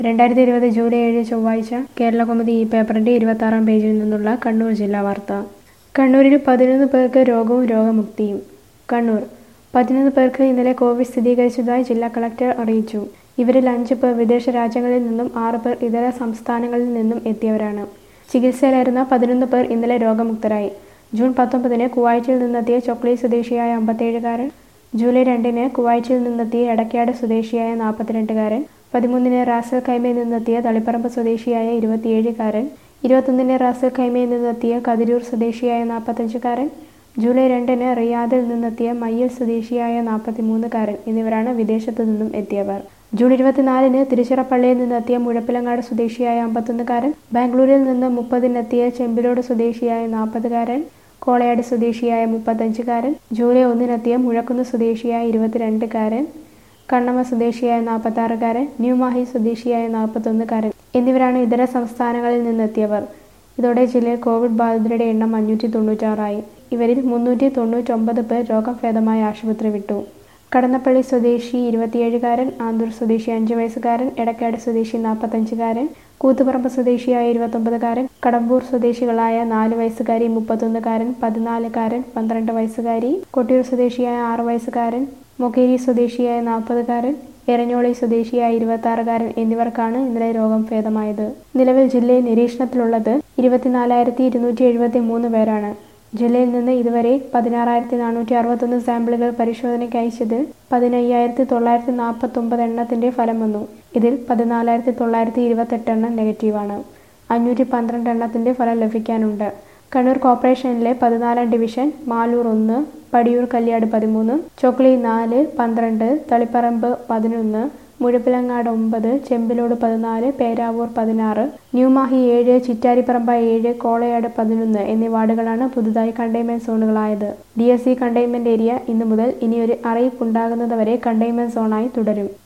രണ്ടായിരത്തി ഇരുപത് ജൂലൈ ഏഴ് ചൊവ്വാഴ്ച കേരളകൗമുദി ഈ പേപ്പറിന്റെ ഇരുപത്താറാം പേജിൽ നിന്നുള്ള കണ്ണൂർ ജില്ലാ വാർത്ത കണ്ണൂരിൽ പതിനൊന്ന് പേർക്ക് രോഗവും രോഗമുക്തിയും കണ്ണൂർ പതിനൊന്ന് പേർക്ക് ഇന്നലെ കോവിഡ് സ്ഥിരീകരിച്ചതായി ജില്ലാ കളക്ടർ അറിയിച്ചു ഇവരിൽ അഞ്ച് പേർ വിദേശ രാജ്യങ്ങളിൽ നിന്നും ആറ് പേർ ഇതര സംസ്ഥാനങ്ങളിൽ നിന്നും എത്തിയവരാണ് ചികിത്സയിലായിരുന്ന പതിനൊന്ന് പേർ ഇന്നലെ രോഗമുക്തരായി ജൂൺ പത്തൊമ്പതിന് കുവൈറ്റിൽ നിന്നെത്തിയ ചൊക്ലി സ്വദേശിയായ അമ്പത്തേഴുകാരൻ ജൂലൈ രണ്ടിന് കുവൈറ്റിൽ നിന്നെത്തിയ എടക്കാട് സ്വദേശിയായ നാൽപ്പത്തിരണ്ടുകാരൻ പതിമൂന്നിന് റാസൽ ഖൈമയിൽ നിന്നെത്തിയ തളിപ്പറമ്പ് സ്വദേശിയായ ഇരുപത്തിയേഴുകാരൻ ഇരുപത്തൊന്നിന് റാസൽ ഖൈമയിൽ നിന്നെത്തിയ കതിരൂർ സ്വദേശിയായ നാൽപ്പത്തഞ്ചുകാരൻ ജൂലൈ രണ്ടിന് റിയാദിൽ നിന്നെത്തിയ മയ്യൽ സ്വദേശിയായ നാൽപ്പത്തിമൂന്നുകാരൻ എന്നിവരാണ് വിദേശത്തു നിന്നും എത്തിയവർ ജൂൺ ഇരുപത്തിനാലിന് തിരുച്ചിറപ്പള്ളിയിൽ നിന്നെത്തിയ മുഴപ്പിലങ്ങാട് സ്വദേശിയായ അമ്പത്തൊന്നുകാരൻ ബാംഗ്ലൂരിൽ നിന്ന് മുപ്പതിനെത്തിയ ചെമ്പിലോട് സ്വദേശിയായ നാൽപ്പതുകാരൻ കോളയാട് സ്വദേശിയായ മുപ്പത്തഞ്ചുകാരൻ ജൂലൈ ഒന്നിനെത്തിയ മുഴക്കുന്ന് സ്വദേശിയായ ഇരുപത്തിരണ്ടുകാരൻ കണ്ണമ്മ സ്വദേശിയായ നാൽപ്പത്താറുകാരൻ ന്യൂമാഹി സ്വദേശിയായ നാൽപ്പത്തൊന്നുകാരൻ എന്നിവരാണ് ഇതര സംസ്ഥാനങ്ങളിൽ നിന്നെത്തിയവർ ഇതോടെ ജില്ലയിൽ കോവിഡ് ബാധിതരുടെ എണ്ണം അഞ്ഞൂറ്റി തൊണ്ണൂറ്റാറായി ഇവരിൽ മുന്നൂറ്റി തൊണ്ണൂറ്റൊമ്പത് പേർ രോഗം ഭേദമായി ആശുപത്രി വിട്ടു കടന്നപ്പള്ളി സ്വദേശി ഇരുപത്തിയേഴുകാരൻ ആന്തൂർ സ്വദേശി അഞ്ച് വയസ്സുകാരൻ എടക്കാട് സ്വദേശി നാൽപ്പത്തഞ്ചുകാരൻ കൂത്തുപറമ്പ് സ്വദേശിയായ ഇരുപത്തൊമ്പതുകാരൻ കടമ്പൂർ സ്വദേശികളായ നാല് വയസ്സുകാരി മുപ്പത്തൊന്നുകാരൻ പതിനാലുകാരൻ പന്ത്രണ്ട് വയസ്സുകാരി കൊട്ടിയൂർ സ്വദേശിയായ ആറ് വയസ്സുകാരൻ മൊക്കേരി സ്വദേശിയായ നാൽപ്പതുകാരൻ എരഞ്ഞോളി സ്വദേശിയായ ഇരുപത്താറുകാരൻ എന്നിവർക്കാണ് ഇന്നലെ രോഗം ഭേദമായത് നിലവിൽ ജില്ലയിൽ നിരീക്ഷണത്തിലുള്ളത് ഇരുപത്തിനാലായിരത്തി ഇരുന്നൂറ്റി എഴുപത്തി മൂന്ന് പേരാണ് ജില്ലയിൽ നിന്ന് ഇതുവരെ പതിനാറായിരത്തി നാനൂറ്റി അറുപത്തൊന്ന് സാമ്പിളുകൾ പരിശോധനയ്ക്ക് അയച്ചതിൽ പതിനയ്യായിരത്തി തൊള്ളായിരത്തി നാൽപ്പത്തൊമ്പത് എണ്ണത്തിന്റെ ഫലം വന്നു ഇതിൽ പതിനാലായിരത്തി തൊള്ളായിരത്തി ഇരുപത്തെട്ട് എണ്ണം നെഗറ്റീവാണ് അഞ്ഞൂറ്റി പന്ത്രണ്ട് എണ്ണത്തിന്റെ ഫലം ലഭിക്കാനുണ്ട് കണ്ണൂർ കോർപ്പറേഷനിലെ പതിനാലാം ഡിവിഷൻ മാലൂർ ഒന്ന് പടിയൂർ കല്യാട് പതിമൂന്ന് ചൊക്ലി നാല് പന്ത്രണ്ട് തളിപ്പറമ്പ് പതിനൊന്ന് മുഴപ്പിലങ്ങാട് ഒമ്പത് ചെമ്പിലോട് പതിനാല് പേരാവൂർ പതിനാറ് ന്യൂമാഹി ഏഴ് ചിറ്റാരിപ്പറമ്പ ഏഴ് കോളയാട് പതിനൊന്ന് എന്നീ വാർഡുകളാണ് പുതുതായി കണ്ടെയ്ൻമെന്റ് സോണുകളായത് D S C containment area ഇന്നു മുതൽ ഇനിയൊരു അറിയിപ്പുണ്ടാകുന്നതുവരെ കണ്ടെയ്ൻമെന്റ് സോണായി തുടരും